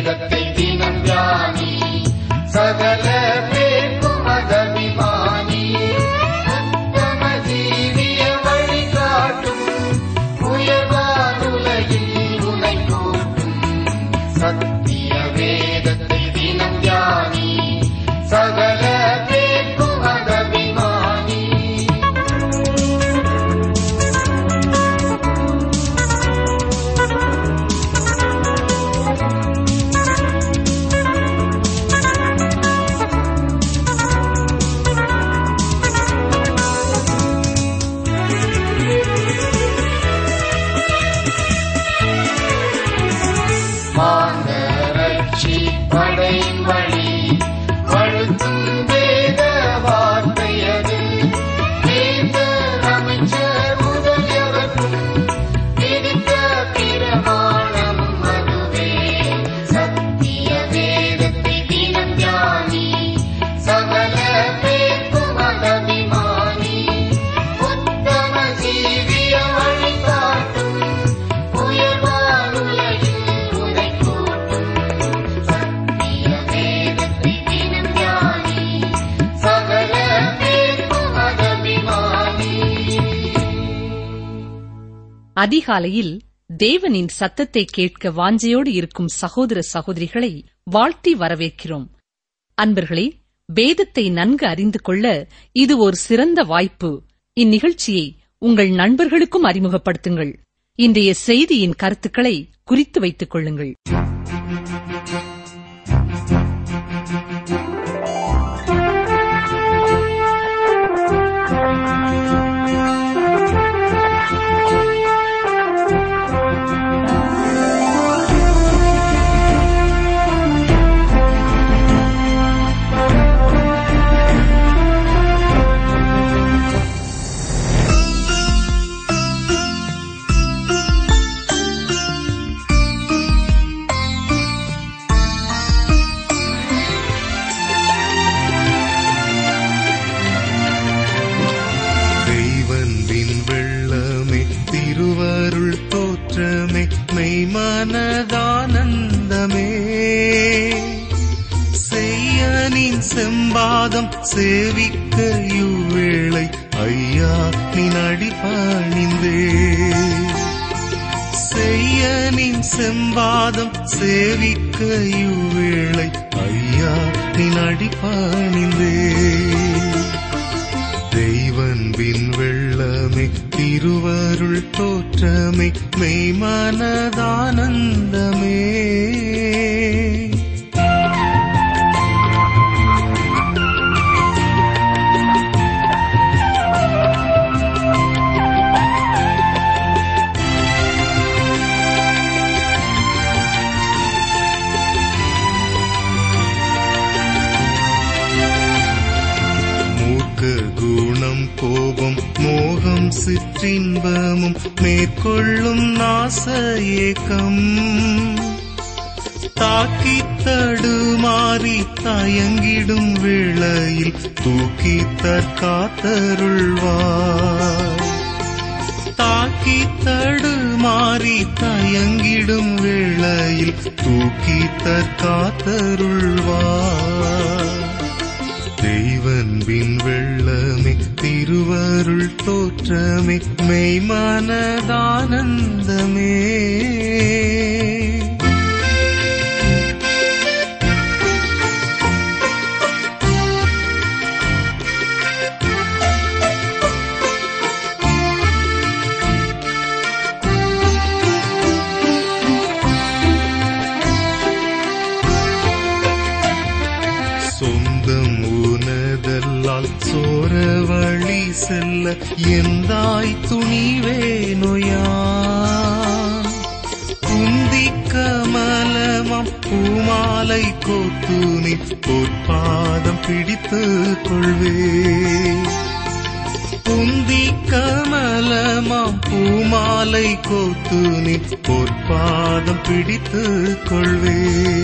வேதத்தை தினம் தியானி சகல பேர்க்கும் அதபிமானி உத்தம ஜீவிய வழிகாட்டும் உயர்வானுலகில் உனை கூட்டும் சத்திய வேதத்தை தினம் தியானி சகல பேர்க்கும் அதபிமானி மாந்தரட்சி படையின் வழி வழுத்தும் வேத வார்த்தையது வேத அமைச்சர் முதலியவற்றும் விதித்த பிரமாணம் அதுவே சத்திய வேதத்தை தினம் தியானி சகல பேர்க்கும் அதபிமானி உத்தம ஜீவிய வழிகாட்டும் உயர்வானுலகில் உனை கூட்டும் சத்திய வேதத்தை தினம் தியானி சகல பேர்க்கும் அதபிமானி அதிகாலையில் தேவனின் சத்தத்தை கேட்க வாஞ்சையோடு இருக்கும் சகோதர சகோதரிகளை வாழ்த்தி வரவேற்கிறோம் அன்பர்களே வேதத்தை நன்கு அறிந்து கொள்ள இது ஒரு சிறந்த வாய்ப்பு இந்நிகழ்ச்சியை உங்கள் நண்பர்களுக்கும் அறிமுகப்படுத்துங்கள் இன்றைய செய்தியின் கருத்துக்களை குறித்து வைத்துக் கொள்ளுங்கள் தெய்வந்தின் வெள்ளமே திருவருள் தோற்றமே மெய்மனதானந்தமே செய்யனின் செம்பாதம் சேவிக்க இவ்வேளை ஐயா நின் அடிபணிந்தே செய்யனின் செம்பாதம் சேவிக்க இவ்வேளை ஐயா நின் அடிபணிந்தே தெய்வன்பின் வெள்ளமே திருவருள் தோற்றமே மெய்மனதானந்தமே மூர்க்க குணம் கோபம் மோகம் சிற்றின்பமும் மேற்கொள்ளும் நாச ஏக்கம் தாக்கி தடுமாறி தயங்கிடும் வேளையில் தூக்கி தற்காத்தருள்வார் தாக்கி தடுமாறி தயங்கிடும் வேளையில் தூக்கி தற்காத்தருள்வார் தெய்வன்பின் வெள்ளமே திருவருள் தோற்றமே மெய்மனதானந்தமே சொந்தம் உனதல்லால் சோர வழி செல்ல எந்தாய் துணிவேனொயா குந்தி கமலமாம் பூமாலை கோத்துனி பொற்பாதம் பிடித்து கொள்வே குந்தி கமலமாம் பூமாலை கோத்துனி பொற்பாதம் பிடித்து கொள்வே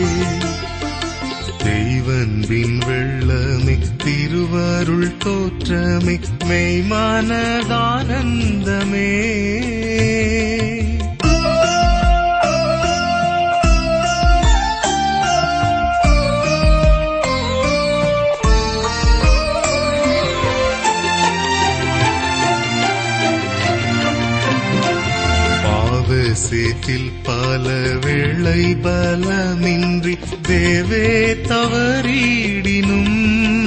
தெய்வன்பின் வெள்ளமே திருவருள் தோற்றமே மெய்மனதானந்தமே பல வேளை பலமின்றி தேவே தவறிடினும்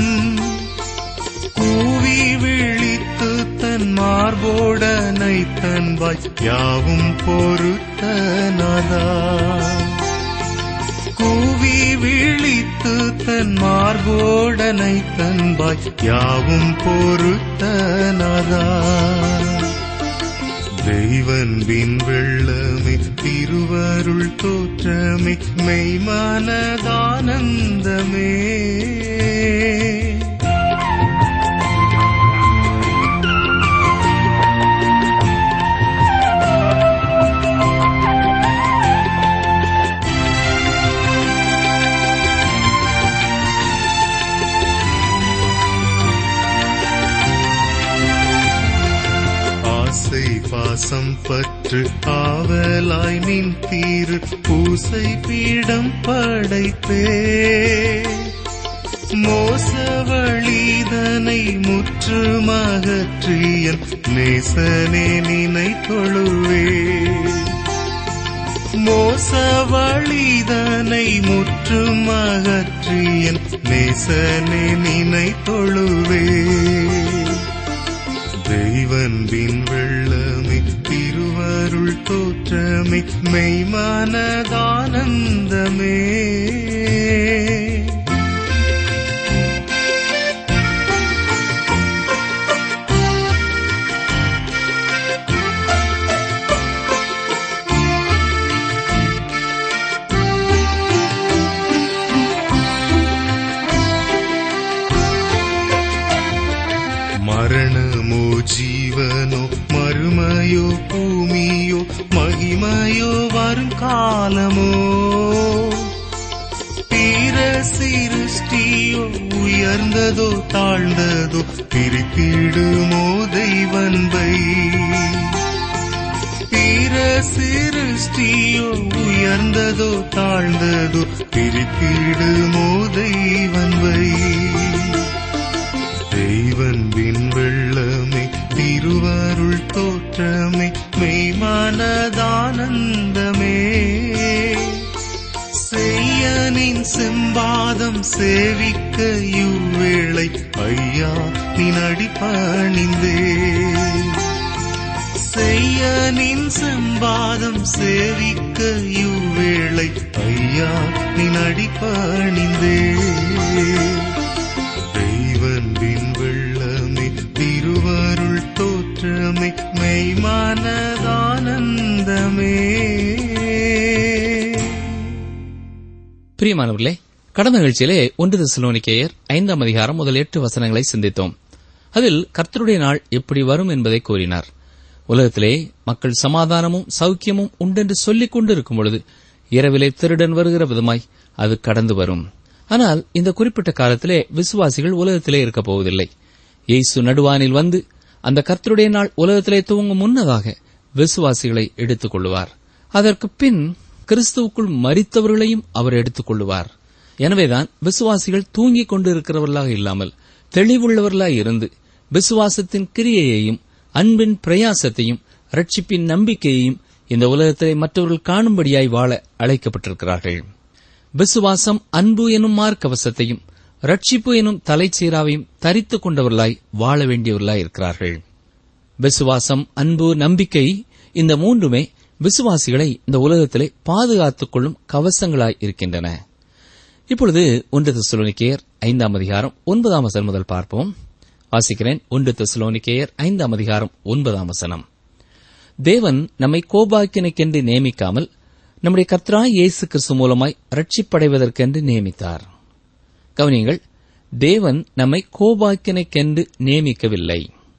கூவி விழித்து தன் மார்போடனை தன்பாய் யாவும் பொறுத்தனதா கூவி விழித்து தன் மார்போடனை தன்பாய் யாவும் பொறுத்தனதா தெய்வன்பின் வெள்ளமே திருவருள் தோற்றமே மெய்மானதானந்தமே ஆசை பாசம் பற்று ஆவலாய் நின் தீரு பூசை பீடம் படைத்தே மோசவழிதனை முற்றுமகற்றியன் நேசனே நினை தொழுவே மோசவழிதனை முற்றுமகற்றியன் நேசனே நினை தொழுவே தெய்வன்பின் வெள்ளமே திருவருள் தோற்றமே மெய்மானதானந்தமே மரணமோ ஜீவனோ மறுமையோ பூமியோ மகிமையோ வரும் காலமோ தீர சிருஷ்டியோ உயர்ந்ததோ தாழ்ந்ததோ பிரித்திடுமோ தெய்வன்பை தீர சிருஷ்டியோ உயர்ந்ததோ தாழ்ந்ததோ பிரித்திடுமோ தெய்வன்பை தெய்வன்பின் வெள்ளமே திருவருள் தோற்றமே மெய்மானதானந்தமே செய்யனின் செம்பாதம் சேவிக்க இவ்வேளை ஐயா நின் அடிப்பணிந்தே செய்யனின் செம்பாதம் சேவிக்க இவ்வேளை ஐயா நின் அடிப்பணிந்தே தெய்வன்பின் வெள்ளமே திருவருள் தோற்றமே மெய்மானதானந்தமே பிரியமானவர்களே கடந்த நிகழ்ச்சியிலே ஒன்று தெசலோனிக்கேயர் ஐந்தாம் அதிகாரம் முதல் எட்டு வசனங்களை சிந்தித்தோம் அதில் கர்த்தருடைய நாள் எப்படி வரும் என்பதை கூறினார் உலகத்திலே மக்கள் சமாதானமும் சௌக்கியமும் உண்டென்று சொல்லிக் கொண்டிருக்கும் பொழுது இரவிலே திருடன் வருகிற விதமாய் அது கடந்து வரும் ஆனால் இந்த குறிப்பிட்ட காலத்திலே விசுவாசிகள் உலகத்திலே இருக்கப் போவதில்லை இயேசு நடுவானில் வந்து அந்த கர்த்தருடைய நாள் உலகத்திலே துவங்கும் முன்னதாக விசுவாசிகளை எடுத்துக் கொள்ளுவார் அதற்கு பின் கிறிஸ்துவுக்குள் மரித்தவர்களையும் அவர் எடுத்துக் கொள்ளுவார் எனவேதான் விசுவாசிகள் தூங்கிக் கொண்டிருக்கிறவர்களாக இல்லாமல் தெளிவுள்ளவர்களாய் இருந்து விசுவாசத்தின் கிரியையையும் அன்பின் பிரயாசத்தையும் ரட்சிப்பின் நம்பிக்கையையும் இந்த உலகத்திலே மற்றவர்கள் காணும்படியாய் வாழ அழைக்கப்பட்டிருக்கிறார்கள் விசுவாசம் அன்பு எனும் மார்க்கவசத்தையும் ரட்சிப்பு எனும் தலைச்சீராவையும் தரித்துக் கொண்டவர்களாய் வாழ வேண்டியவர்களாய் இருக்கிறார்கள் விசுவாசம் அன்பு நம்பிக்கை இந்த மூன்றுமே விசுவாசிகளை இந்த உலகத்திலே பாதுகாத்துக் கொள்ளும் கவசங்களாய் இருக்கின்றன இப்பொழுது ஒன்று தெசலோனிக்கேயர் ஐந்தாம் அதிகாரம் ஒன்பதாம் வசனம் முதல் பார்ப்போம் வாசிக்கிறேன் ஒன்று தெசலோனிக்கேயர் ஐந்தாம் அதிகாரம் ஒன்பதாம் வசனம் தேவன் நம்மை கோபாக்கினைக்கென்று நியமிக்காமல் நம்முடைய கர்த்தராய் இயேசு கிறிஸ்து மூலமாய் ரட்சிப்படைவதற்கென்று நியமித்தார் கவனியங்கள் தேவன் நம்மை கோபாக்கினைக்கென்று நியமிக்கவில்லை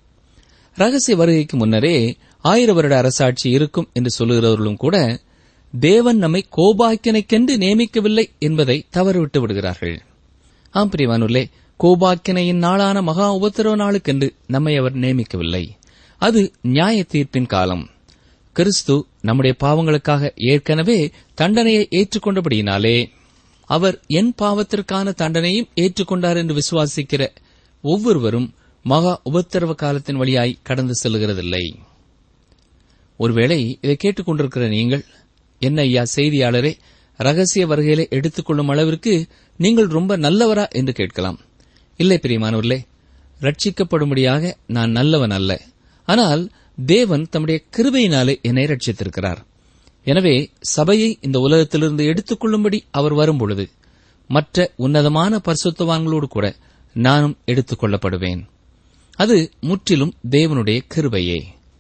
ரகசிய வருகைக்கு முன்னரே ஆயிர வருட அரசாட்சி இருக்கும் என்று சொல்லுகிறவர்களும் கூட தேவன் நம்மை கோபாக்கினைக்கென்று நியமிக்கவில்லை என்பதை தவறுவிட்டு விடுகிறார்கள் ஆம் பிரிவானுள்ளே கோபாக்கினையின் நாளான மகா உபத்திரவ நாளுக்கென்று நம்மை அவர் நியமிக்கவில்லை அது நியாய தீர்ப்பின் காலம் கிறிஸ்து நம்முடைய பாவங்களுக்காக ஏற்கனவே தண்டனையை ஏற்றுக்கொண்டபடியினாலே அவர் என் பாவத்திற்கான தண்டனையும் ஏற்றுக்கொண்டார் என்று விசுவாசிக்கிற ஒவ்வொருவரும் மகா உபத்திரவ காலத்தின் வழியாய் கடந்து செல்கிறதில்லை ஒருவேளை இதை கேட்டுக்கொண்டிருக்கிற நீங்கள் என்ன ஐயா செய்தியாளரே ரகசிய வருகையிலே எடுத்துக்கொள்ளும் அளவிற்கு நீங்கள் ரொம்ப நல்லவரா என்று கேட்கலாம் இல்லை பிரியமானவர்களே ரட்சிக்கப்படும்படியாக நான் நல்லவன் அல்ல ஆனால் தேவன் தம்முடைய கிருபையினாலே என்னை ரட்சித்திருக்கிறார் எனவே சபையை இந்த உலகத்திலிருந்து எடுத்துக்கொள்ளும்படி அவர் வரும்பொழுது மற்ற உன்னதமான பரிசுத்தவான்களோடு கூட நானும் எடுத்துக் கொள்ளப்படுவேன் அது முற்றிலும் தேவனுடைய கிருபையே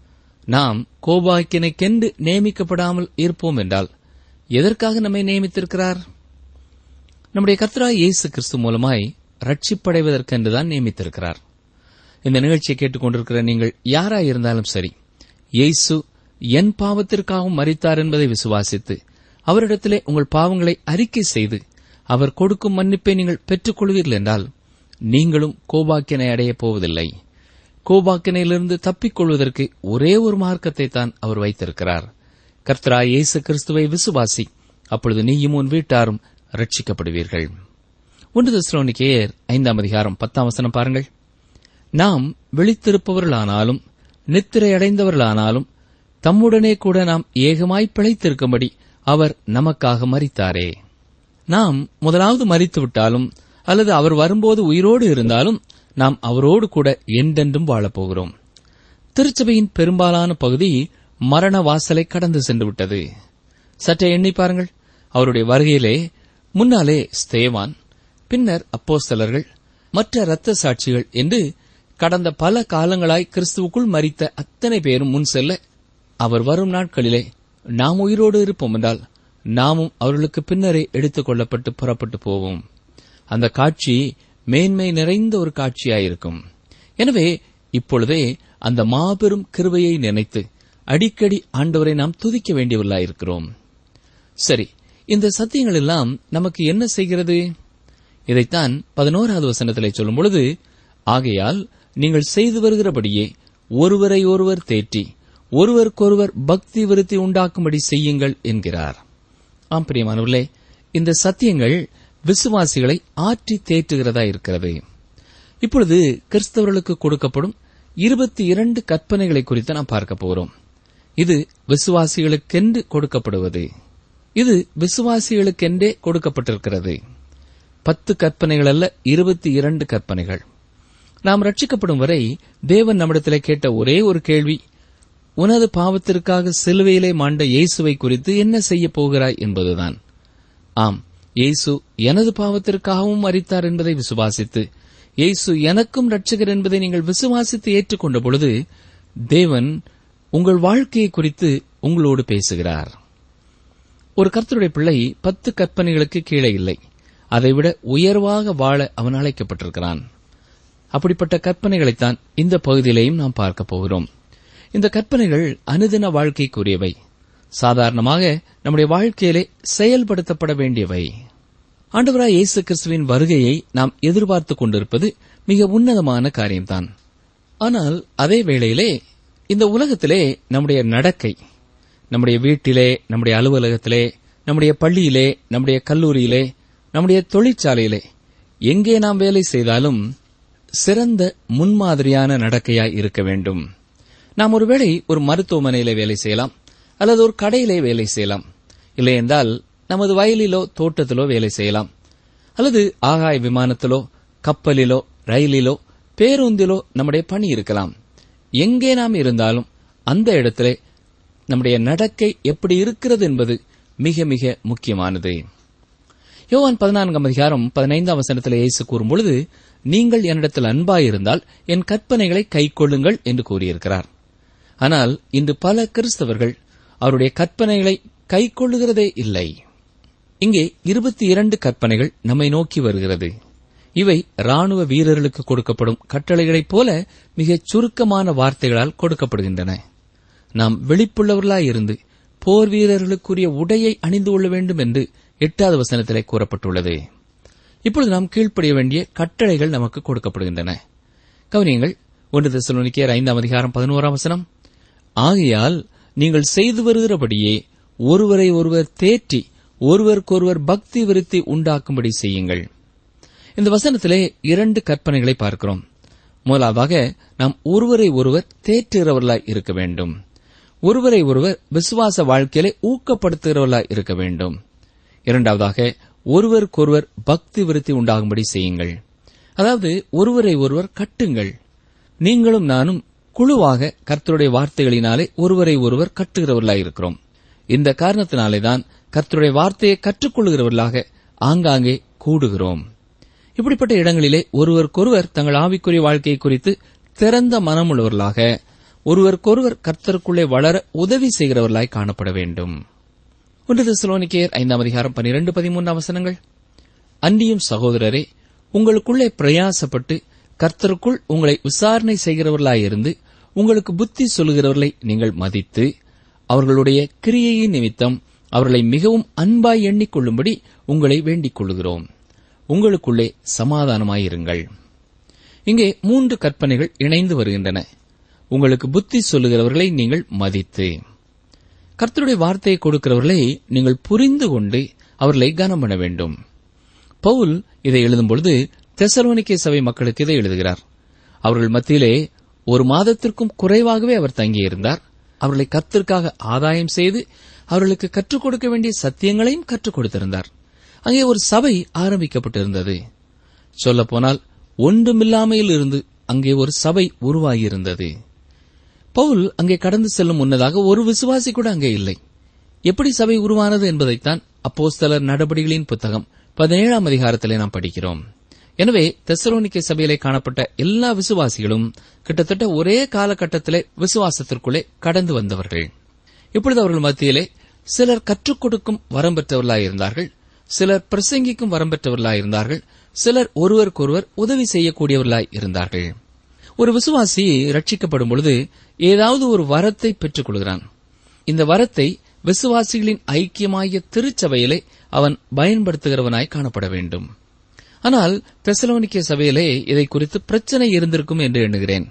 நாம் கோபாக்கினைக்கென்று நியமிக்கப்படாமல் இருப்போம் என்றால் எதற்காக நம்மை நியமித்திருக்கிறார் நம்முடைய கர்த்தராய் இயேசு கிறிஸ்து மூலமாய் ரட்சிப்படைவதற்கென்றுதான் நியமித்திருக்கிறார் இந்த நிகழ்ச்சியை கேட்டுக்கொண்டிருக்கிற நீங்கள் யாராயிருந்தாலும் சரி இயேசு என் பாவத்திற்காகவும் மரித்தார் என்பதை விசுவாசித்து அவரிடத்திலே உங்கள் பாவங்களை அறிக்கை செய்து அவர் கொடுக்கும் மன்னிப்பை நீங்கள் பெற்றுக்கொள்வீர்கள் என்றால் நீங்களும் கோபாக்கினை அடையப் போவதில்லை கோபாக்கினையிலிருந்து தப்பிக் கொள்வதற்கு ஒரே ஒரு மார்க்கத்தை தான் அவர் வைத்திருக்கிறார் கர்த்தராய் இயேசு கிறிஸ்துவை விசுவாசி அப்பொழுது நீயும் உன் வீட்டாரும் ரட்சிக்கப்படுவீர்கள் ஒன்று தெசலோனிக்கேயர் ஐந்தாம் அதிகாரம் பத்தாம் வசனம் பாருங்கள் நாம் விழித்திருப்பவர்களானாலும் நித்திரை அடைந்தவர்களானாலும் தம்முடனே கூட நாம் ஏகமாய் பிழைத்திருக்கும்படி அவர் நமக்காக மரித்தாரே நாம் முதலாவது மரித்து விட்டாலும் அல்லது அவர் வரும்போது உயிரோடு இருந்தாலும் நாம் அவரோடு கூட என்றென்றும் வாழப்போகிறோம் திருச்சபையின் பெரும்பாலான பகுதி மரண வாசலை கடந்து சென்று விட்டது சற்றே எண்ணி பாருங்கள் அவருடைய வருகையிலே முன்னாலே ஸ்தேவான் பின்னர் அப்போஸ்தலர்கள் மற்ற இரத்த சாட்சிகள் என்று கடந்த பல காலங்களாய் கிறிஸ்துவுக்குள் மரித்த அத்தனை பேரும் முன் செல்ல அவர் வரும் நாட்களிலே நாம் உயிரோடு இருப்போம் என்றால் நாமும் அவர்களுக்கு பின்னரே எடுத்துக் கொள்ளப்பட்டு புறப்பட்டு போவோம் அந்த காட்சி மேன்மை நிறைந்த ஒரு காட்சியாயிருக்கும் எனவே இப்பொழுதே அந்த மாபெரும் கிருபையை நினைத்து அடிக்கடி ஆண்டவரை நாம் துதிக்க வேண்டியவர்களாயிருக்கிறோம் சரி இந்த சத்தியங்கள் எல்லாம் நமக்கு என்ன செய்கிறது இதைத்தான் பதினோராவது வசனத்திலே சொல்லும் பொழுது ஆகையால் நீங்கள் செய்து வருகிறபடியே ஒருவரை ஒருவர் தேற்றி ஒருவருக்கொருவர் பக்தி விருத்தி உண்டாக்கும்படி செய்யுங்கள் என்கிறார் ஆம் பிரியமானவர்களே இந்த சத்தியங்கள் விசுவாசிகளை ஆற்றி தேற்றுகிறதா இருக்கிறது இப்பொழுது கிறிஸ்தவர்களுக்கு கொடுக்கப்படும் இருபத்தி இரண்டு கற்பனைகளை குறித்து நாம் பார்க்க போகிறோம் இது விசுவாசிகளுக்கென்று கொடுக்கப்படுவது இது விசுவாசிகளுக்கென்றே கொடுக்கப்பட்டிருக்கிறது பத்து கற்பனைகள் அல்ல இருபத்தி இரண்டு கற்பனைகள் நாம் ரட்சிக்கப்படும் வரை தேவன் நம்மிடத்திலே கேட்ட ஒரே ஒரு கேள்வி உனது பாவத்திற்காக சிலுவையிலே மாண்ட இயேசுவை குறித்து என்ன செய்யப் போகிறாய் என்பதுதான் ஆம் இயேசு எனது பாவத்திற்காகவும் மரித்தார் என்பதை விசுவாசித்து இயேசு எனக்கும் ரட்சகர் என்பதை நீங்கள் விசுவாசித்து ஏற்றுக்கொண்ட பொழுது தேவன் உங்கள் வாழ்க்கையை குறித்து உங்களோடு பேசுகிறார் ஒரு கர்த்தருடைய பிள்ளை பத்து கற்பனைகளுக்கு கீழே இல்லை அதைவிட உயர்வாக வாழ அவன் அழைக்கப்பட்டிருக்கிறான் அப்படிப்பட்ட கற்பனைகளைத்தான் இந்த பகுதியிலேயும் நாம் பார்க்க போகிறோம் இந்த கற்பனைகள் அனுதின வாழ்க்கைக்குரியவை சாதாரணமாக நம்முடைய வாழ்க்கையிலே செயல்படுத்தப்பட வேண்டியவை ஆண்டவராய் இயேசு கிறிஸ்துவின் வருகையை நாம் எதிர்பார்த்துக் கொண்டிருப்பது மிக உன்னதமான காரியம்தான் ஆனால் அதே வேளையிலே இந்த உலகத்திலே நம்முடைய நடக்கை நம்முடைய வீட்டிலே நம்முடைய அலுவலகத்திலே நம்முடைய பள்ளியிலே நம்முடைய கல்லூரியிலே நம்முடைய தொழிற்சாலையிலே எங்கே நாம் வேலை செய்தாலும் சிறந்த முன்மாதிரியான நடக்கையாய் இருக்க வேண்டும் நாம் ஒருவேளை ஒரு மருத்துவமனையிலே வேலை செய்யலாம் அல்லது ஒரு கடையிலே வேலை செய்யலாம் இல்லையென்றால் நமது வயலிலோ தோட்டத்திலோ வேலை செய்யலாம் அல்லது ஆகாய விமானத்திலோ கப்பலிலோ ரயிலிலோ பேருந்திலோ நம்முடைய பணி இருக்கலாம் எங்கே நாம் இருந்தாலும் அந்த இடத்திலே நம்முடைய நடக்கை எப்படி இருக்கிறது என்பது மிக மிக முக்கியமானது யோவான் பதினான்காம் அதிகாரம் பதினைந்தாம் வசனத்தில் இயேசு கூறும்பொழுது நீங்கள் என்னிடத்தில் அன்பாயிருந்தால் என் கற்பனைகளை கைக்கொள்ளுங்கள் என்று கூறியிருக்கிறார் ஆனால் இன்று பல கிறிஸ்தவர்கள் அவருடைய கற்பனைகளை கைக்கொள்ளுகிறதே இல்லை இங்கே இருபத்தி இரண்டு கற்பனைகள் நம்மை நோக்கி வருகிறது இவை ராணுவ வீரர்களுக்கு கொடுக்கப்படும் கட்டளைகளைப் போல மிகச் சுருக்கமான வார்த்தைகளால் கொடுக்கப்படுகின்றன நாம் விழிப்புள்ளவர்களாயிருந்து போர் வீரர்களுக்குரிய உடையை அணிந்து கொள்ள வேண்டும் என்று எட்டாவது வசனத்திலே கூறப்பட்டுள்ளது இப்பொழுது நாம் கீழ்ப்படிய வேண்டிய கட்டளைகள் நமக்கு கொடுக்கப்படுகின்றன கவனியங்கள் ஒன்று தெசலோனிக்கேயர் ஐந்தாம் அதிகாரம் பதினோராம் வசனம் ஆகையால் நீங்கள் செய்து வருகிறபடியே ஒருவரை ஒருவர் தேற்றி ஒருவருக்கொருவர் பக்தி விருத்தி உண்டாக்கும்படி செய்யுங்கள் இந்த வசனத்திலே இரண்டு கற்பனைகளை பார்க்கிறோம் முதலாவதாக நாம் ஒருவரை ஒருவர் தேற்றுகிறவர்களாய் இருக்க வேண்டும் ஒருவரை ஒருவர் விசுவாச வாழ்க்கையிலே ஊக்கப்படுத்துகிறவர்களாய் இருக்க வேண்டும் இரண்டாவதாக ஒருவருக்கொருவர் பக்தி விருத்தி உண்டாகும்படி செய்யுங்கள் அதாவது ஒருவரை ஒருவர் கட்டுங்கள் நீங்களும் நானும் குழுவாக கர்த்தருடைய வார்த்தைகளினாலே ஒருவரை ஒருவர் கட்டுகிறவர்களாய் இருக்கிறோம் இந்த காரணத்தினாலே தான் கர்த்தருடைய வார்த்தையை கற்றுக்கொள்கிறவர்களாக ஆங்காங்கே கூடுகிறோம் இப்படிப்பட்ட இடங்களிலே ஒருவருக்கொருவர் தங்கள் ஆவிக்குரிய வாழ்க்கையை குறித்து திறந்த மனமுள்ளவர்களாக ஒருவருக்கொருவர் கர்த்தருக்குள்ளே வளர உதவி செய்கிறவர்களாய் காணப்பட வேண்டும் ஒன்று தெசலோனிக்கேயர் ஐந்தாம் அதிகாரம் பனிரெண்டு பதிமூன்றாம் வசனங்கள் அன்றியும் சகோதரரே உங்களுக்குள்ளே பிரயாசப்பட்டு கர்த்தருக்குள் உங்களை விசாரணை செய்கிறவர்களாயிருந்து உங்களுக்கு புத்தி சொல்லுகிறவர்களை நீங்கள் மதித்து அவர்களுடைய கிரியையின் நிமித்தம் அவர்களை மிகவும் அன்பாய் எண்ணிக்கொள்ளும்படி உங்களை வேண்டிக் கொள்ளுகிறோம் உங்களுக்குள்ளே சமாதானமாயிருங்கள் இங்கே மூன்று கற்பனைகள் இணைந்து வருகின்றன உங்களுக்கு புத்தி சொல்லுகிறவர்களை நீங்கள் மதித்து கர்த்தருடைய வார்த்தையை கொடுக்கிறவர்களை நீங்கள் புரிந்து கொண்டு அவர்களை கனம் பண்ண வேண்டும் பவுல் இதை எழுதும்பொழுது தெசலோனிக்கே சபை மக்களுக்கு இதை எழுதுகிறார் அவர்கள் மத்தியிலே ஒரு மாதத்திற்கும் குறைவாகவே அவர் தங்கியிருந்தார் அவர்களை கர்த்தருக்காக ஆதாயம் செய்து அவர்களுக்கு கற்றுக் கொடுக்க வேண்டிய சத்தியங்களையும் கற்றுக் கொடுத்திருந்தார் அங்கே ஒரு சபை ஆரம்பிக்கப்பட்டிருந்தது சொல்லப்போனால் ஒன்றுமில்லாமையில் இருந்து அங்கே ஒரு சபை உருவாகியிருந்தது பவுல் அங்கே கடந்து செல்லும் முன்னதாக ஒரு விசுவாசி கூட அங்கே இல்லை எப்படி சபை உருவானது என்பதைத்தான் அப்போஸ்தலர் நடபடிகளின் புத்தகம் பதினேழாம் அதிகாரத்திலே நாம் படிக்கிறோம் எனவே தெசலோனிக்கே சபையிலே காணப்பட்ட எல்லா விசுவாசிகளும் கிட்டத்தட்ட ஒரே காலகட்டத்திலே விசுவாசத்திற்குள்ளே கடந்து வந்தவர்கள் இப்பொழுது அவர்கள் மத்தியிலே சிலர் கற்றுக் கொடுக்கும் வரம் பெற்றவர்களாயிருந்தார்கள் சிலர் பிரசங்கிக்கும் வரம் பெற்றவர்களாயிருந்தார்கள் சிலர் ஒருவருக்கொருவர் உதவி செய்யக்கூடியவர்களாய் இருந்தார்கள் ஒரு விசுவாசி ரட்சிக்கப்படும் பொழுது ஏதாவது ஒரு வரத்தை பெற்றுக் கொள்கிறான் இந்த வரத்தை விசுவாசிகளின் ஐக்கியமாகிய திருச்சபையிலே அவன் பயன்படுத்துகிறவனாய் காணப்பட வேண்டும் ஆனால் தெசலோனிக்கே சபையிலே இதை குறித்து பிரச்சனை இருந்திருக்கும் என்று எண்ணுகிறேன்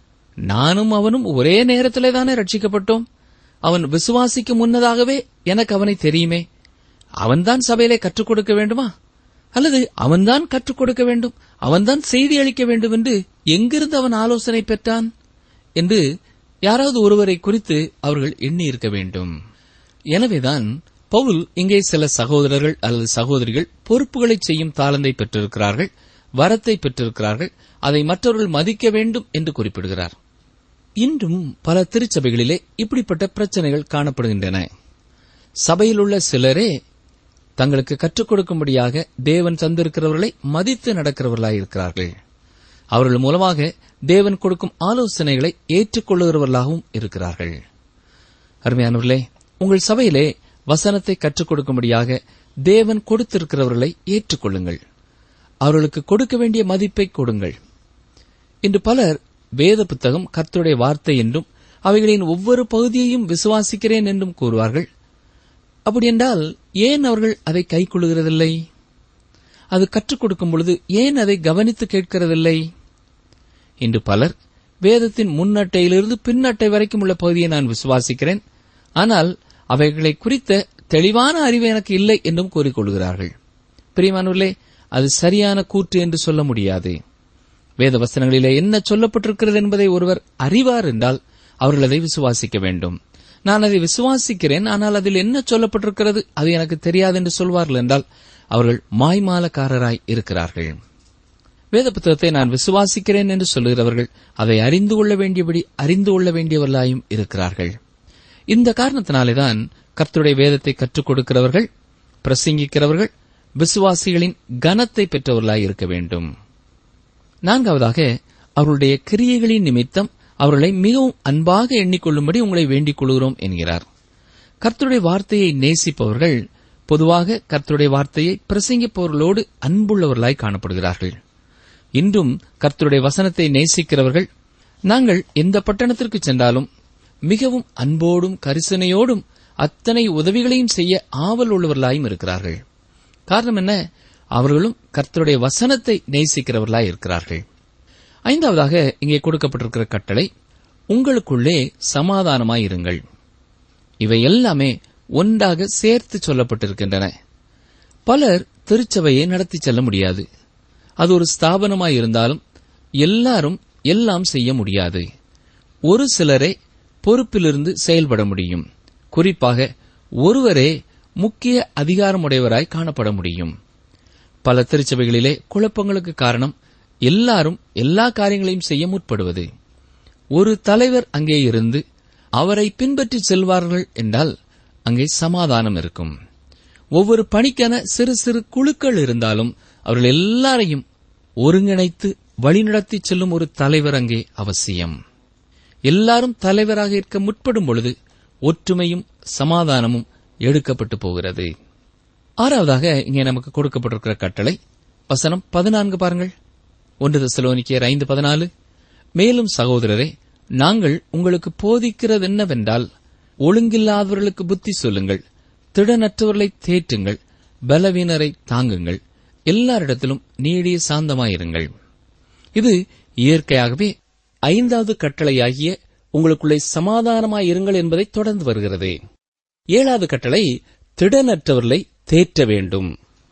நானும் அவனும் ஒரே நேரத்திலே தானே ரட்சிக்கப்பட்டோம் அவன் விசுவாசிக்கு முன்னதாகவே எனக்கு அவனை தெரியுமே அவன்தான் சபையிலே கற்றுக் கொடுக்க வேண்டுமா அல்லது அவன்தான் கற்றுக் கொடுக்க வேண்டும் அவன்தான் செய்தி அளிக்க வேண்டும் என்று எங்கிருந்து அவன் ஆலோசனை பெற்றான் என்று யாராவது ஒருவரை குறித்து அவர்கள் எண்ணியிருக்க வேண்டும் எனவேதான் பவுல் இங்கே சில சகோதரர்கள் அல்லது சகோதரிகள் பொறுப்புகளை செய்யும் தாளந்தை பெற்றிருக்கிறார்கள் வரத்தை பெற்றிருக்கிறார்கள் அதை மற்றவர்கள் மதிக்க வேண்டும் என்று குறிப்பிடுகிறார் இன்றும் பல திருச்சபைகளிலே இப்படிப்பட்ட பிரச்சனைகள் காணப்படுகின்றன சபையில் உள்ள சிலரே தங்களுக்கு கற்றுக் கொடுக்கும்படியாக தேவன் தந்திருக்கிறவர்களை மதித்து நடக்கிறவர்களாயிருக்கிறார்கள் அவர்கள் மூலமாக தேவன் கொடுக்கும் ஆலோசனைகளை ஏற்றுக்கொள்ளுகிறவர்களாகவும் இருக்கிறார்கள் அருமையானவர்களே உங்கள் சபையிலே வசனத்தை கற்றுக் கொடுக்கும்படியாக தேவன் கொடுத்திருக்கிறவர்களை ஏற்றுக்கொள்ளுங்கள் அவர்களுக்கு கொடுக்க வேண்டிய மதிப்பை கொடுங்கள் இன்று பலர் வேத புத்தகம் கர்த்தருடைய வார்த்தை என்றும் அவைகளின் ஒவ்வொரு பகுதியையும் விசுவாசிக்கிறேன் என்றும் கூறுவார்கள் அப்படியென்றால் ஏன் அவர்கள் அதை கைக்கொள்கிறதில்லை அது கற்றுக் கொடுக்கும் பொழுது ஏன் அதை கவனித்து கேட்கிறதில்லை இன்று பலர் வேதத்தின் முன்னட்டையிலிருந்து பின்னட்டை வரைக்கும் உள்ள பகுதியை நான் விசுவாசிக்கிறேன் ஆனால் அவைகளை குறித்த தெளிவான அறிவு எனக்கு இல்லை என்றும் கூறிக்கொள்கிறார்கள் பிரியமானவர்களே அது சரியான கூற்று என்று சொல்ல முடியாது வேத வசனங்களிலே என்ன சொல்லப்பட்டிருக்கிறது என்பதை ஒருவர் அறிவார் என்றால் அவர்கள் அதை விசுவாசிக்க வேண்டும் நான் அதை விசுவாசிக்கிறேன் ஆனால் அதில் என்ன சொல்லப்பட்டிருக்கிறது அது எனக்கு தெரியாது என்று சொல்வார்கள் என்றால் அவர்கள் மாய்மாலக்காரராய் இருக்கிறார்கள் வேத புத்தகத்தை நான் விசுவாசிக்கிறேன் என்று சொல்லுகிறவர்கள் அதை அறிந்து கொள்ள வேண்டியபடி அறிந்து கொள்ள வேண்டியவர்களாயும் இருக்கிறார்கள் இந்த காரணத்தினாலேதான் கர்த்தருடைய வேதத்தை கற்றுக் கொடுக்கிறவர்கள் பிரசங்கிக்கிறவர்கள் விசுவாசிகளின் கனத்தை பெற்றவர்களாய் இருக்க வேண்டும் நான்காவதாக அவர்களுடைய கிரியைகளின் நிமித்தம் அவர்களை மிகவும் அன்பாக எண்ணிக்கொள்ளும்படி உங்களை வேண்டிக் கொள்கிறோம் என்கிறார் கர்த்தருடைய வார்த்தையை நேசிப்பவர்கள் பொதுவாக கர்த்தருடைய வார்த்தையை பிரசங்கிப்பவர்களோடு அன்புள்ளவர்களாய் காணப்படுகிறார்கள் இன்றும் கர்த்தருடைய வசனத்தை நேசிக்கிறவர்கள் நாங்கள் எந்த பட்டணத்திற்கு சென்றாலும் மிகவும் அன்போடும் கரிசனையோடும் அத்தனை உதவிகளையும் செய்ய ஆவல் உள்ளவர்களாயும் இருக்கிறார்கள் காரணம் என்ன அவர்களும் கர்த்தருடைய வசனத்தை நேசிக்கிறவர்களாய் இருக்கிறார்கள் ஐந்தாவதாக இங்கே கொடுக்கப்பட்டிருக்கிற கட்டளை உங்களுக்குள்ளே சமாதானமாய் இருங்கள் இவை எல்லாமே ஒன்றாக சேர்த்து சொல்லப்பட்டிருக்கின்றன பலர் திருச்சபையை நடத்தி செல்ல முடியாது அது ஒரு ஸ்தாபனமாய் இருந்தாலும் எல்லாரும் எல்லாம் செய்ய முடியாது ஒரு சிலரே பொறுப்பிலிருந்து செயல்பட முடியும் குறிப்பாக ஒருவரே முக்கிய அதிகாரமுடையவராய் காணப்பட முடியும் பல திருச்சபைகளிலே குழப்பங்களுக்கு காரணம் எல்லாரும் எல்லா காரியங்களையும் செய்ய முற்படுவது ஒரு தலைவர் அங்கே இருந்து அவரை பின்பற்றி செல்வார்கள் என்றால் அங்கே சமாதானம் இருக்கும் ஒவ்வொரு பணிக்கென சிறு சிறு குழுக்கள் இருந்தாலும் அவர்கள் எல்லாரையும் ஒருங்கிணைத்து வழிநடத்தி செல்லும் ஒரு தலைவர் அங்கே அவசியம் எல்லாரும் தலைவராக இருக்க முற்படும் பொழுது ஒற்றுமையும் சமாதானமும் எடுக்கப்பட்டு போகிறது ஆறாவதாக இங்கே நமக்கு கொடுக்கப்பட்டிருக்கிற கட்டளை வசனம் பதினான்கு பாருங்கள் ஒன்று தெசலோனிக்கேயர் ஐந்து பதினாலு மேலும் சகோதரரே நாங்கள் உங்களுக்கு போதிக்கிறது என்னவென்றால் ஒழுங்கில்லாதவர்களுக்கு புத்தி சொல்லுங்கள் திடனற்றவர்களை தேற்றுங்கள் பலவீனரை தாங்குங்கள் எல்லாரிடத்திலும் நீடிய சாந்தமாயிருங்கள் இது இயற்கையாகவே ஐந்தாவது கட்டளையாகிய உங்களுக்குள்ளே சமாதானமாயிருங்கள் என்பதை தொடர்ந்து வருகிறது ஏழாவது கட்டளை திடனற்றவர்களை தேற்ற வேண்டும்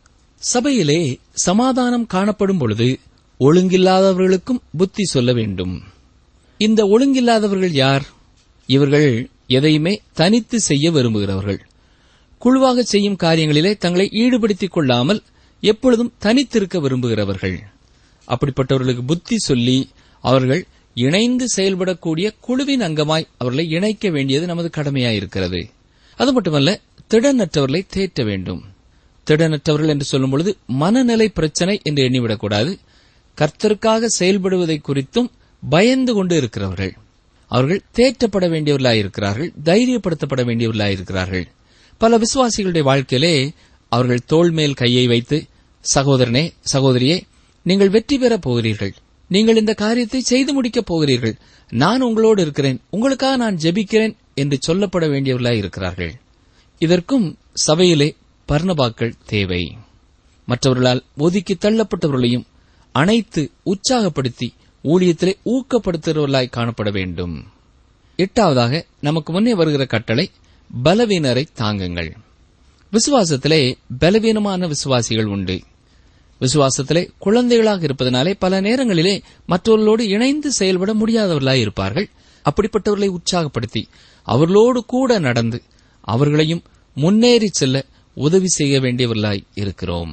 சபையிலே சமாதானம் காணப்படும் பொழுது ஒழுங்கில்லாதவர்களுக்கும் புத்தி சொல்ல வேண்டும் இந்த ஒழுங்கில்லாதவர்கள் யார் இவர்கள் எதையுமே தனித்து செய்ய விரும்புகிறவர்கள் குழுவாக செய்யும் காரியங்களிலே தங்களை ஈடுபடுத்திக் கொள்ளாமல் எப்பொழுதும் தனித்திருக்க விரும்புகிறவர்கள் அப்படிப்பட்டவர்களுக்கு புத்தி சொல்லி அவர்கள் இணைந்து செயல்படக்கூடிய குழுவின் அங்கமாய் அவர்களை இணைக்க வேண்டியது நமது கடமையாயிருக்கிறது அது மட்டுமல்ல திடனற்றவர்களை தேற்ற வேண்டும் திடனற்றவர்கள் என்று சொல்லும் பொழுது மனநிலை பிரச்சனை என்று எண்ணிவிடக்கூடாது கர்த்தருக்காக செயல்படுவதை குறித்தும் பயந்து கொண்டு இருக்கிறவர்கள் அவர்கள் தேற்றப்பட வேண்டியவர்களாயிருக்கிறார்கள் தைரியப்படுத்தப்பட வேண்டியவர்களாயிருக்கிறார்கள் பல விசுவாசிகளுடைய வாழ்க்கையிலே அவர்கள் தோள் மேல் கையை வைத்து சகோதரனே சகோதரியே நீங்கள் வெற்றி பெறப் போகிறீர்கள் நீங்கள் இந்த காரியத்தை செய்து முடிக்கப் போகிறீர்கள் நான் உங்களோடு இருக்கிறேன் உங்களுக்காக நான் ஜெபிக்கிறேன் என்று சொல்லப்பட வேண்டியவர்களாய் இருக்கிறார்கள் இதற்கும் சபையிலே பர்ணபாக்கள் தேவை மற்றவர்களால் ஒதுக்கி தள்ளப்பட்டவர்களையும் அனைத்து உற்சாகப்படுத்தி ஊழியத்திலே ஊக்கப்படுத்துகிறவர்களாய் காணப்பட வேண்டும் எட்டாவதாக நமக்கு முன்னே வருகிற கட்டளை பலவீனரை தாங்குங்கள் விசுவாசத்திலே பலவீனமான விசுவாசிகள் உண்டு விசுவாசத்திலே குழந்தைகளாக இருப்பதனாலே பல நேரங்களிலே மற்றவர்களோடு இணைந்து செயல்பட முடியாதவர்களாய் இருப்பார்கள் அப்படிப்பட்டவர்களை உற்சாகப்படுத்தி அவர்களோடு கூட நடந்து அவர்களையும் முன்னேறி செல்ல உதவி செய்ய வேண்டியவர்களாய் இருக்கிறோம்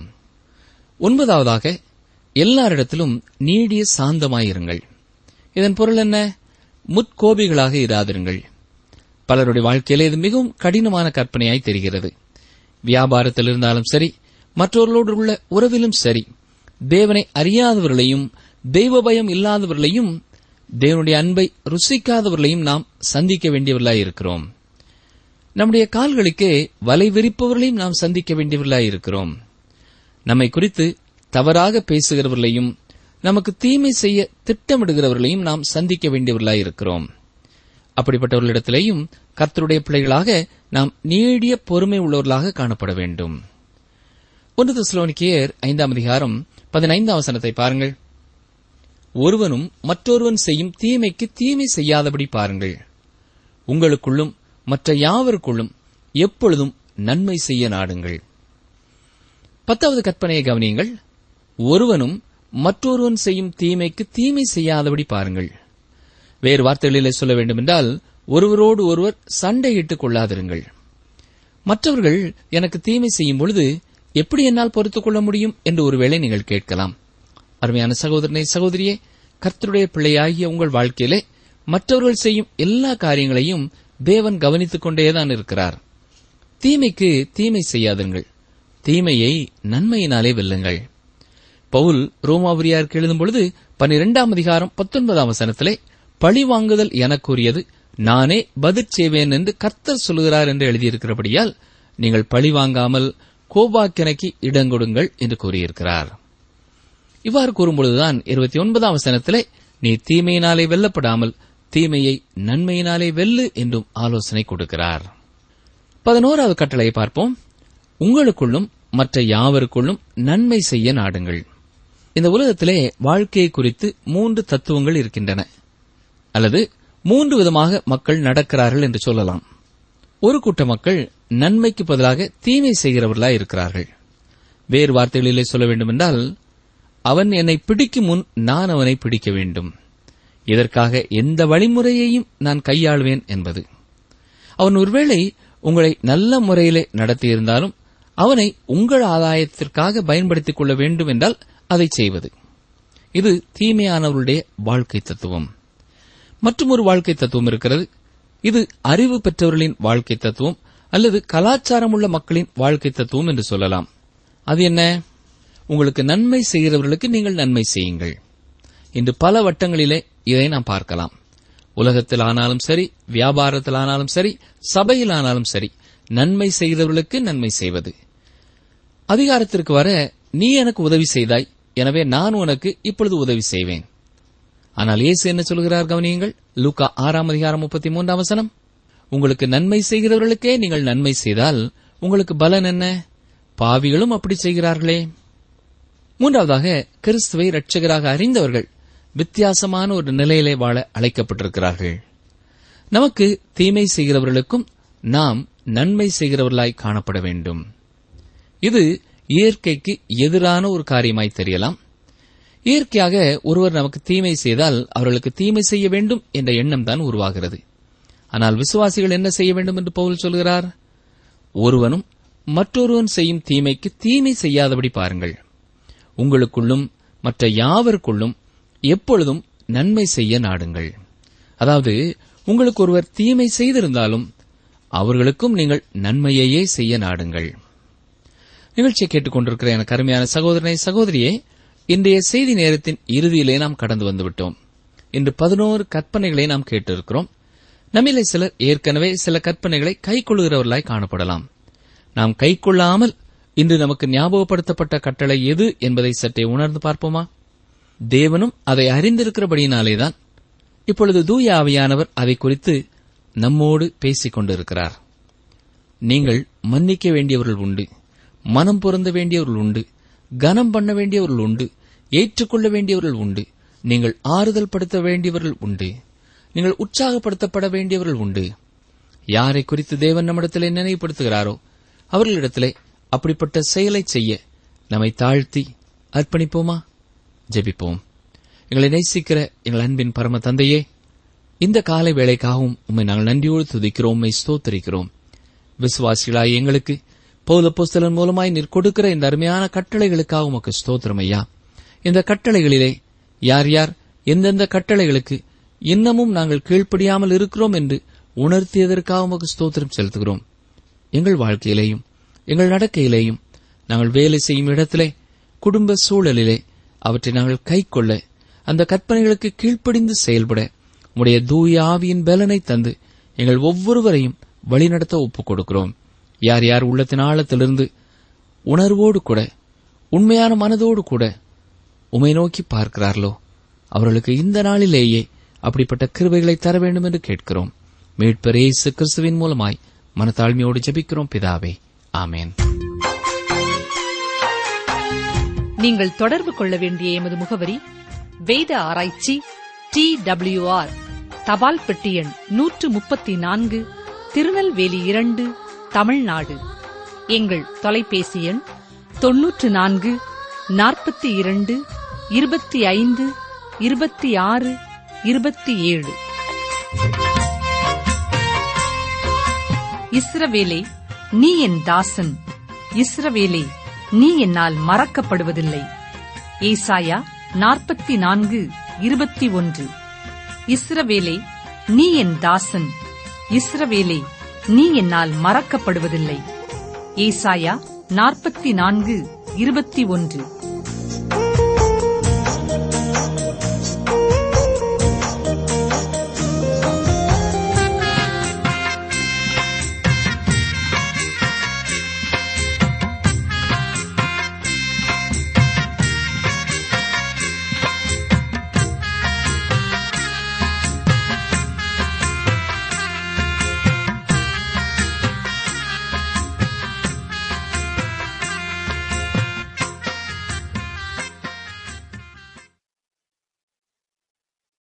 ஒன்பதாவதாக எல்லாரிடத்திலும் நீடிய சாந்தமாயிருங்கள் இதன் பொருள் என்ன முற்கோபிகளாக இராதிருங்கள் பலருடைய வாழ்க்கையிலே இது மிகவும் கடினமான கற்பனையாய் தெரிகிறது வியாபாரத்தில் இருந்தாலும் சரி மற்றவர்களோடு உள்ள உறவிலும் சரி தேவனை அறியாதவர்களையும் தெய்வ பயம் இல்லாதவர்களையும் தேவனுடைய அன்பை ருசிக்காதவர்களையும் நாம் சந்திக்க வேண்டியவர்களாய் இருக்கிறோம் நம்முடைய கால்களுக்கே வலை விரிப்பவர்களையும் நாம் சந்திக்க வேண்டியவர்களாய் இருக்கிறோம் நம்மை குறித்து தவறாக பேசுகிறவர்களையும் நமக்கு தீமை செய்ய திட்டமிடுகிறவர்களையும் நாம் சந்திக்க வேண்டியவர்களாய் இருக்கிறோம் அப்படிப்பட்டவர்களிடத்திலேயும் கர்த்தருடைய பிள்ளைகளாக நாம் நீடிய பொறுமை உள்ளவர்களாக காணப்பட வேண்டும் ஒன்று தெசலோனிக்கேயர் ஐந்தாம் அதிகாரம் பதினைந்தாம் வசனத்தை பாருங்கள் ஒருவனும் மற்றொருவன் செய்யும் தீமைக்கு தீமை செய்யாதபடி பாருங்கள் உங்களுக்குள்ளும் மற்ற யாவருக்குள்ளும் எப்பொழுதும் நன்மை செய்ய நாடுங்கள் பத்தாவது கற்பனையை கவனியுங்கள் ஒருவனும் மற்றொருவன் செய்யும் தீமைக்கு தீமை செய்யாதபடி பாருங்கள் வேறு வார்த்தைகளிலே சொல்ல வேண்டுமென்றால் ஒருவரோடு ஒருவர் சண்டையிட்டுக் கொள்ளாதிருங்கள் மற்றவர்கள் எனக்கு தீமை செய்யும் பொழுது எப்படி என்னால் பொறுத்துக் கொள்ள முடியும் என்று ஒருவேளை நீங்கள் கேட்கலாம் அருமையான சகோதரனை சகோதரியே கர்த்தருடைய பிள்ளையாகிய உங்கள் வாழ்க்கையிலே மற்றவர்கள் செய்யும் எல்லா காரியங்களையும் தேவன் கவனித்துக் கொண்டேதான் இருக்கிறார் தீமைக்கு தீமை செய்யாதுங்கள் தீமையை நன்மையினாலே வெல்லுங்கள் பவுல் ரோமாபுரியாருக்கு எழுதும் பொழுது பன்னிரெண்டாம் அதிகாரம் பத்தொன்பதாம் வசனத்திலே பழி வாங்குதல் எனக்குரியது நானே பதிற் செய்வேன் என்று கர்த்தர் சொல்கிறார் என்று எழுதியிருக்கிறபடியால் நீங்கள் பழி வாங்காமல் கோபாக்கினைக்கு இடங்கொடுங்கள் என்று கூறியிருக்கிறார் இவ்வாறு கூறும்பொழுதுதான் இருபத்தி ஒன்பதாம் வசனத்திலே நீ தீமையினாலே வெல்லப்படாமல் தீமையை நன்மையினாலே வெல்லு என்றும் ஆலோசனை கொடுக்கிறார் பதினோராவது கட்டளையை பார்ப்போம் உங்களுக்குள்ளும் மற்ற யாவருக்குள்ளும் நன்மை செய்ய நாடுங்கள் இந்த உலகத்திலே வாழ்க்கையை குறித்து மூன்று தத்துவங்கள் இருக்கின்றன அல்லது மூன்று விதமாக மக்கள் நடக்கிறார்கள் என்று சொல்லலாம் ஒரு கூட்ட மக்கள் நன்மைக்கு பதிலாக தீமை செய்கிறவர்களாய் இருக்கிறார்கள் வேறு வார்த்தைகளிலே சொல்ல வேண்டுமென்றால் அவன் என்னை பிடிக்கும் முன் நான் அவனை பிடிக்க வேண்டும் இதற்காக எந்த வழிமுறையையும் நான் கையாளுவேன் என்பது அவன் ஒருவேளை உங்களை நல்ல முறையிலே நடத்தியிருந்தாலும் அவனை உங்கள் ஆதாயத்திற்காக பயன்படுத்திக் கொள்ள வேண்டும் என்றால் அதை செய்வது இது தீமையானவருடைய வாழ்க்கை தத்துவம் மற்றும் ஒரு வாழ்க்கை தத்துவம் இருக்கிறது இது அறிவு பெற்றவர்களின் வாழ்க்கை தத்துவம் அல்லது கலாச்சாரமுள்ள மக்களின் வாழ்க்கை தத்துவம் என்று சொல்லலாம் அது என்ன உங்களுக்கு நன்மை செய்கிறவர்களுக்கு நீங்கள் நன்மை செய்யுங்கள் இன்று பல வட்டங்களிலே இதை நாம் பார்க்கலாம் உலகத்தில் ஆனாலும் சரி வியாபாரத்தில் ஆனாலும் சரி சபையில் ஆனாலும் சரி நன்மை செய்கிறவர்களுக்கு நன்மை செய்வது அதிகாரத்திற்கு வர நீ எனக்கு உதவி செய்தாய் எனவே நான் உனக்கு இப்பொழுது உதவி செய்வேன் ஆனால் இயேசு என்ன சொல்கிறார் கவனியுங்கள் லூக்கா ஆறாம் அதிகாரம் முப்பத்தி மூன்றாம் வசனம் உங்களுக்கு நன்மை செய்கிறவர்களுக்கே நீங்கள் நன்மை செய்தால் உங்களுக்கு பலன் என்ன பாவிகளும் அப்படி செய்கிறார்களே மூன்றாவதாக கிறிஸ்துவை இரட்சகராக அறிந்தவர்கள் வித்தியாசமான ஒரு நிலையிலே வாழ அழைக்கப்பட்டிருக்கிறார்கள் நமக்கு தீமை செய்கிறவர்களுக்கும் நாம் நன்மை செய்கிறவர்களாய் காணப்பட வேண்டும் இது இயற்கைக்கு எதிரான ஒரு காரியமாய் தெரியலாம் இயற்கையாக ஒருவர் நமக்கு தீமை செய்தால் அவர்களுக்கு தீமை செய்ய வேண்டும் என்ற எண்ணம் தான் உருவாகிறது ஆனால் விசுவாசிகள் என்ன செய்ய வேண்டும் என்று பவுல் சொல்கிறார் ஒருவனும் மற்றொருவன் செய்யும் தீமைக்கு தீமை செய்யாதபடி பாருங்கள் உங்களுக்குள்ளும் மற்ற யாவருக்குள்ளும் எப்பொழுதும் நன்மை செய்ய நாடுங்கள் அதாவது உங்களுக்கு ஒருவர் தீமை செய்திருந்தாலும் அவர்களுக்கும் நீங்கள் நன்மையையே செய்ய நாடுங்கள் நிகழ்ச்சியை கேட்டுக்கொண்டிருக்கிற எனக்கு அருமையான சகோதரனை சகோதரியே இன்றைய செய்தி நேரத்தின் இறுதியிலே நாம் கடந்து வந்துவிட்டோம் இன்று பதினோரு கற்பனைகளை நாம் கேட்டிருக்கிறோம் நம்மிலே சிலர் ஏற்கனவே சில கற்பனைகளை கைக்கொள்கிறவர்களாய் காணப்படலாம் நாம் கைக்கொள்ளாமல் இன்று நமக்கு ஞாபகப்படுத்தப்பட்ட கட்டளை எது என்பதை சற்றே உணர்ந்து பார்ப்போமா தேவனும் அதை அறிந்திருக்கிறபடியினாலேதான் இப்பொழுது தூய ஆவியானவர் அதை குறித்து நம்மோடு பேசிக் கொண்டிருக்கிறார் நீங்கள் மன்னிக்க வேண்டியவர்கள் உண்டு மனம் பொருந்த வேண்டியவர்கள் உண்டு கனம் பண்ண வேண்டியவர்கள் உண்டு ஏற்றுக்கொள்ள வேண்டியவர்கள் உண்டு நீங்கள் ஆறுதல் படுத்த வேண்டியவர்கள் உண்டு நீங்கள் உற்சாகப்படுத்தப்பட வேண்டியவர்கள் உண்டு யாரை குறித்து தேவன் நம்மிடத்திலே நினைவுபடுத்துகிறாரோ அவர்களிடத்திலே அப்படிப்பட்ட செயலை செய்ய நம்மை தாழ்த்தி அர்ப்பணிப்போமா ஜெபிப்போம் எங்களை நேசிக்கிற எங்கள் அன்பின் பரம தந்தையே இந்த காலை வேளைக்காகவும் உம்மை நாங்கள் நன்றியோடு துதிக்கிறோம் உம்மை ஸ்தோத்தரிக்கிறோம் விசுவாசிகளாய் எங்களுக்கு பௌல புஸ்தலன் மூலமாய் நீர் கொடுக்கிற இந்த அருமையான கட்டளைகளுக்காக உமக்கு ஸ்தோத்திரம் ஐயா இந்த கட்டளைகளிலே யார் யார் எந்தெந்த கட்டளைகளுக்கு இன்னமும் நாங்கள் கீழ்ப்படியாமல் இருக்கிறோம் என்று உணர்த்தியதற்காக உமக்கு ஸ்தோத்திரம் செலுத்துகிறோம் எங்கள் வாழ்க்கையிலேயும் எங்கள் நடக்கையிலேயும் நாங்கள் வேலை செய்யும் இடத்திலே குடும்ப சூழலிலே அவற்றை நாங்கள் கைக்கொள்ள அந்த கற்பனைகளுக்கு கீழ்ப்படிந்து செயல்பட உம்முடைய தூய ஆவியின் பலனை தந்து எங்கள் ஒவ்வொருவரையும் வழிநடத்த ஒப்புக் கொடுக்கிறோம் யார் யார் உள்ளத்தின் ஆழத்திலிருந்து உணர்வோடு கூட உண்மையான மனதோடு கூட உமை நோக்கி பார்க்கிறார்களோ அவர்களுக்கு இந்த நாளிலேயே அப்படிப்பட்ட கிருபைகளை தர வேண்டும் என்று கேட்கிறோம் மீட்பர் இயேசு கிறிஸ்துவின் மூலமாய் மனத்தாழ்மையோடு ஜெபிக்கிறோம் பிதாவே ஆமேன் நீங்கள் தொடர்பு கொள்ள வேண்டிய எமது முகவரி வேத ஆராய்ச்சி டி ஆர் தபால் பெட்டி எண் நூற்று முப்பத்தி நான்கு திருநெல்வேலி இரண்டு தமிழ்நாடு எங்கள் தொலைபேசி எண் தொன்னூற்று நான்கு நாற்பத்தி இரண்டு இருபத்தி ஐந்து இருபத்தி ஆறு இருபத்தி ஏழு இஸ்ரவேலே நீ என் தாசன் இஸ்ரவேலே நீ என்னால் மறக்கப்படுவதில்லை ஏசாயா நாற்பத்தி நான்கு இருபத்தி ஒன்று இஸ்ரவேலே நீ என் தாசன் இஸ்ரவேலே நீ என்னால் மறக்கப்படுவதில்லை ஏசாயா நாற்பத்தி நான்கு இருபத்தி ஒன்று